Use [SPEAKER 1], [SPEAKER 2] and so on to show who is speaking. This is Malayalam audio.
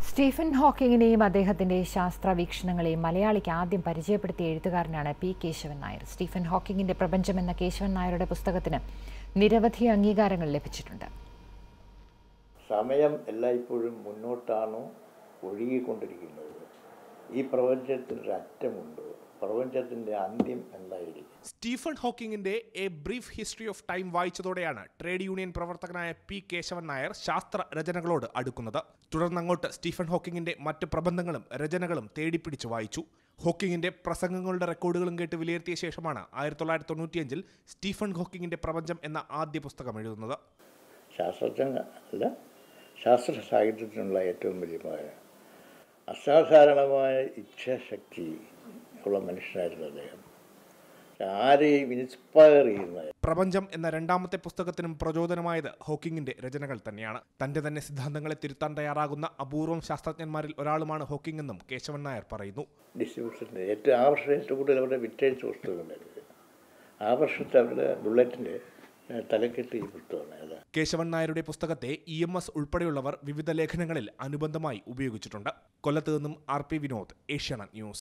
[SPEAKER 1] സ്റ്റീഫൻ ഹോക്കിങ്ങിനെയും അദ്ദേഹത്തിന്റെ ശാസ്ത്ര വീക്ഷണങ്ങളെയും മലയാളിക്ക് ആദ്യം പരിചയപ്പെടുത്തിയ എഴുത്തുകാരനാണ് പി കേശവൻ നായർ സ്റ്റീഫൻ ഹോക്കിങ്ങിന്റെ പ്രപഞ്ചം എന്ന കേശവൻ നായരുടെ പുസ്തകത്തിന് നിരവധി അംഗീകാരങ്ങൾ ലഭിച്ചിട്ടുണ്ട്
[SPEAKER 2] സമയം എല്ലായ്പ്പോഴും മുന്നോട്ടാണോ ഒഴുകിക്കൊണ്ടിരിക്കുന്നത് ഈ പ്രപഞ്ചത്തിനൊരു അറ്റമുണ്ട് പ്രപഞ്ചത്തിൻ്റെ അന്ത്യം എന്തായിരിക്കും
[SPEAKER 3] സ്റ്റീഫൻ ഹോക്കിങ്ങിന്റെ a brief history of time വായിച്ചതോടെയാണ് ട്രേഡ് യൂണിയൻ പ്രവർത്തകനായ പി കേശവൻ നായർ ശാസ്ത്ര രചനകളോട് അടുക്കുന്നത് തുടർന്നങ്ങോട്ട് സ്റ്റീഫൻ ഹോക്കിങ്ങിന്റെ മറ്റ് പ്രബന്ധങ്ങളും രചനകളും തേടിപ്പിടിച്ച് വായിച്ചു ഹോക്കിങ്ങിന്റെ പ്രസംഗങ്ങളുടെ റെക്കോർഡുകളും കേട്ട് വിലയിരുത്തിയ ശേഷമാണ് ആയിരത്തി തൊള്ളായിരത്തി തൊണ്ണൂറ്റിയഞ്ചിൽ സ്റ്റീഫൻ ഹോക്കിങ്ങിന്റെ പ്രപഞ്ചം എന്ന ആദ്യ പുസ്തകം എഴുതുന്നത്
[SPEAKER 2] ശാസ്ത്രജ്ഞ അല്ല ശാസ്ത്ര സാഹിത്യത്തിനുള്ള ഏറ്റവും വലിയ മായ അസാധാരണമായ ഇച്ഛാശക്തി ഉള്ള മനുഷ്യനായിരുന്നു അദ്ദേഹം ആരെയും ഇൻസ്പയർ ചെയ്യുന്ന
[SPEAKER 3] പ്രപഞ്ചം എന്ന രണ്ടാമത്തെ പുസ്തകത്തിനും പ്രചോദനമായത് ഹോക്കിങ്ങിന്റെ രചനകൾ തന്നെയാണ് തന്റെ തന്നെ സിദ്ധാന്തങ്ങളെ തിരുത്താൻ തയ്യാറാകുന്ന അപൂർവം ശാസ്ത്രജ്ഞന്മാരിൽ ഒരാളുമാണ് ഹോക്കിംഗ് എന്നും കേശവൻ നായർ പറയുന്നു
[SPEAKER 2] ഡിസ്ട്രിബ്യൂഷൻ്റെ ഏറ്റവും ആ വർഷം ഏറ്റവും കൂടുതൽ അവരുടെ വിറ്റഴിച്ച പുസ്തകമുണ്ടായിരുന്നു ആ വർഷത്തെ അവരുടെ ബുള്ളറ്റിൻ്റെ തലക്കെട്ട് ഈ പുസ്തകമാണ് അതാണ്
[SPEAKER 3] കേശവൻ നായരുടെ പുസ്തകത്തെ ഇ എം എസ് ഉൾപ്പെടെയുള്ളവർ വിവിധ ലേഖനങ്ങളിൽ അനുബന്ധമായി ഉപയോഗിച്ചിട്ടുണ്ട് കൊല്ലത്ത് നിന്നും R P Vinod Asianet news